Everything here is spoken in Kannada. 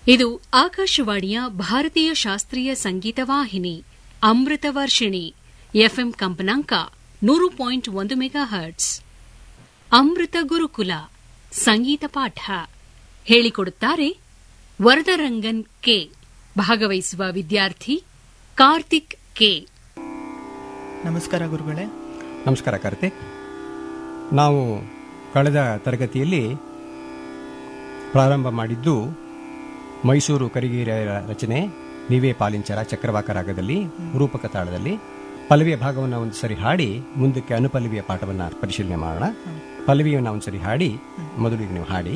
ಇದು ಆಕಾಶವಾಣಿಯ ಭಾರತೀಯ ಶಾಸ್ತ್ರೀಯ ಸಂಗೀತ ವಾಹಿನಿ ಅಮೃತ ವರ್ಷಿಣಿ ಎಫ್ಎಂ ಕಂಪನಾಂಕ ನೂರು ಪಾಯಿಂಟ್ ಒಂದು ಮೆಗಾ ಹರ್ಟ್ಸ್ ಅಮೃತ ಗುರುಕುಲ ಸಂಗೀತ ಪಾಠ ಹೇಳಿಕೊಡುತ್ತಾರೆ ವರದರಂಗನ್ ಕೆ ಭಾಗವಹಿಸುವ ವಿದ್ಯಾರ್ಥಿ ಕಾರ್ತಿಕ್ ಕೆ ನಮಸ್ಕಾರ ಗುರುಗಳೇ ನಮಸ್ಕಾರ ಕಾರ್ತಿಕ್ ನಾವು ಕಳೆದ ತರಗತಿಯಲ್ಲಿ ಪ್ರಾರಂಭ ಮಾಡಿದ್ದು ಮೈಸೂರು ಕರಿಗಿರಿಯರ ರಚನೆ ನೀವೇ ಪಾಲಿಂಚರ ಚಕ್ರವಾಕ ರಾಗದಲ್ಲಿ ರೂಪಕ ತಾಳದಲ್ಲಿ ಪಲ್ಲವಿಯ ಭಾಗವನ್ನು ಒಂದು ಸರಿ ಹಾಡಿ ಮುಂದಕ್ಕೆ ಅನುಪಲ್ಲವಿಯ ಪಾಠವನ್ನು ಪರಿಶೀಲನೆ ಮಾಡೋಣ ಪಲ್ಲವಿಯನ್ನು ಒಂದು ಸರಿ ಹಾಡಿ ಮೊದಲಿಗೆ ನೀವು ಹಾಡಿ